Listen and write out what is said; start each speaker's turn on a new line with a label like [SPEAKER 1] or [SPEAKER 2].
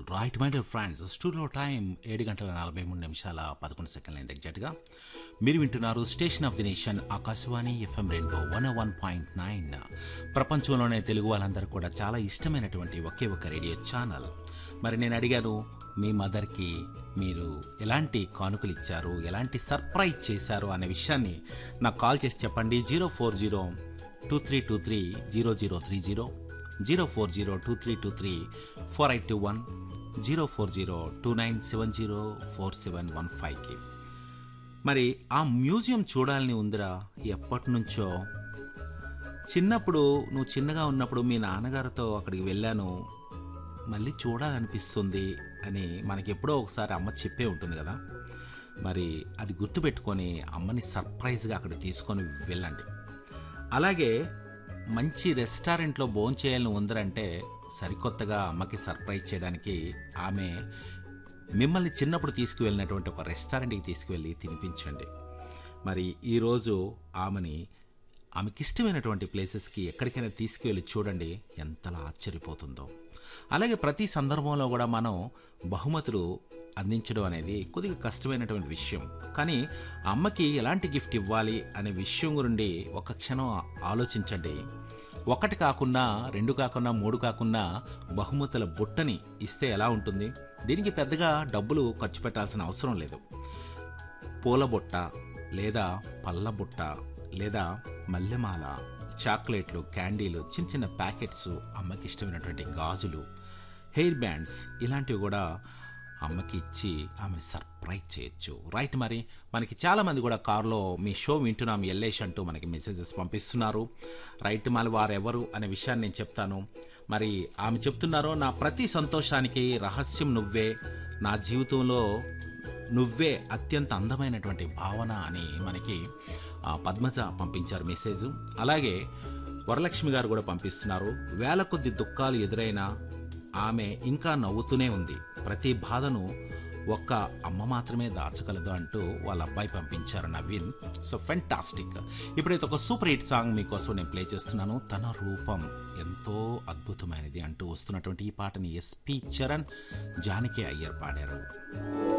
[SPEAKER 1] right my dear friends studio time ఏడు గంటల నలభై మూడు నిమిషాల పదకొండు సెకండ్ల ఎగ్జాక్ట్గా మీరు వింటున్నారు station of the nation Akashvani FM rainbow one one point nine ప్రపంచంలోనే తెలుగు వాళ్ళందరూ కూడా చాలా ఇష్టమైనటువంటి ఒకే ఒక రేడియో ఛానల్ మరి నేను అడిగాను మీ మదర్కి మీరు ఎలాంటి కానుకలు ఇచ్చారు ఎలాంటి సర్ప్రైజ్ చేశారు అనే విషయాన్ని నాకు కాల్ చేసి చెప్పండి zero four zero two three two three zero zero three zero zero four zero two three two three four eight two one zero four zero two nine seven zero four seven one ఫైవ్కి మరి ఆ museum చూడాలని ఉందిరా ఎప్పటి నుంచో చిన్నప్పుడు నువ్వు చిన్నగా ఉన్నప్పుడు మీ నాన్నగారితో అక్కడికి వెళ్ళాను మళ్ళీ చూడాలనిపిస్తుంది అని మనకి ఎప్పుడో ఒకసారి అమ్మ చెప్పే ఉంటుంది కదా మరి అది గుర్తుపెట్టుకొని అమ్మని సర్ప్రైజ్గా అక్కడ తీసుకొని వెళ్ళండి అలాగే మంచి రెస్టారెంట్లో భోంచేయాలని ఉందరంటే సరికొత్తగా అమ్మకి సర్ప్రైజ్ చేయడానికి ఆమె మిమ్మల్ని చిన్నప్పుడు తీసుకువెళ్ళినటువంటి ఒక రెస్టారెంట్కి తీసుకువెళ్ళి తినిపించండి మరి ఈరోజు ఆమెని ఆమెకి ఇష్టమైనటువంటి ప్లేసెస్కి ఎక్కడికైనా తీసుకువెళ్ళి చూడండి ఎంతలా ఆశ్చర్యపోతుందో అలాగే ప్రతి సందర్భంలో కూడా మనం బహుమతులు అందించడం అనేది కొద్దిగా కష్టమైనటువంటి విషయం కానీ అమ్మకి ఎలాంటి గిఫ్ట్ ఇవ్వాలి అనే విషయం గురించి ఒక క్షణం ఆలోచించండి ఒకటి కాకుండా రెండు కాకుండా మూడు కాకుండా బహుమతుల బుట్టని ఇస్తే ఎలా ఉంటుంది దీనికి పెద్దగా డబ్బులు ఖర్చు పెట్టాల్సిన అవసరం లేదు పూల బుట్ట లేదా పళ్ళ బుట్ట లేదా మల్లెమాల చాక్లెట్లు క్యాండీలు చిన్న చిన్న ప్యాకెట్స్ అమ్మకి ఇష్టమైనటువంటి గాజులు హెయిర్ బ్యాండ్స్ ఇలాంటివి కూడా అమ్మకి ఇచ్చి ఆమె సర్ప్రైజ్ చేయొచ్చు రైట్ మరి మనకి చాలామంది కూడా కారులో మీ షో వింటున్నాం ఎల్లేష్ అంటూ మనకి మెసేజెస్ పంపిస్తున్నారు రైట్ మరి వారు ఎవరు అనే విషయాన్ని నేను చెప్తాను మరి ఆమె చెప్తున్నారో నా ప్రతి సంతోషానికి రహస్యం నువ్వే నా జీవితంలో నువ్వే అత్యంత అందమైనటువంటి భావన అని మనకి ఆ, పద్మజ పంపించారు మెసేజ్ అలాగే వరలక్ష్మి గారు కూడా పంపిస్తున్నారు వేల కొద్ది దుఃఖాలు ఎదురైనా ఆమె ఇంకా నవ్వుతూనే ఉంది ప్రతి బాధను ఒక్క అమ్మ మాత్రమే దాచగలదు అంటూ వాళ్ళ అబ్బాయి పంపించారు నవీన్ సో ఫెంటాస్టిక్ ఇప్పుడైతే ఒక సూపర్ హిట్ సాంగ్ మీకోసం నేను ప్లే చేస్తున్నాను తన రూపం ఎంతో అద్భుతమైనది అంటూ వస్తున్నటువంటి ఈ పాటని ఎస్పి చరణ్ జానకి అయ్యర్ పాడారు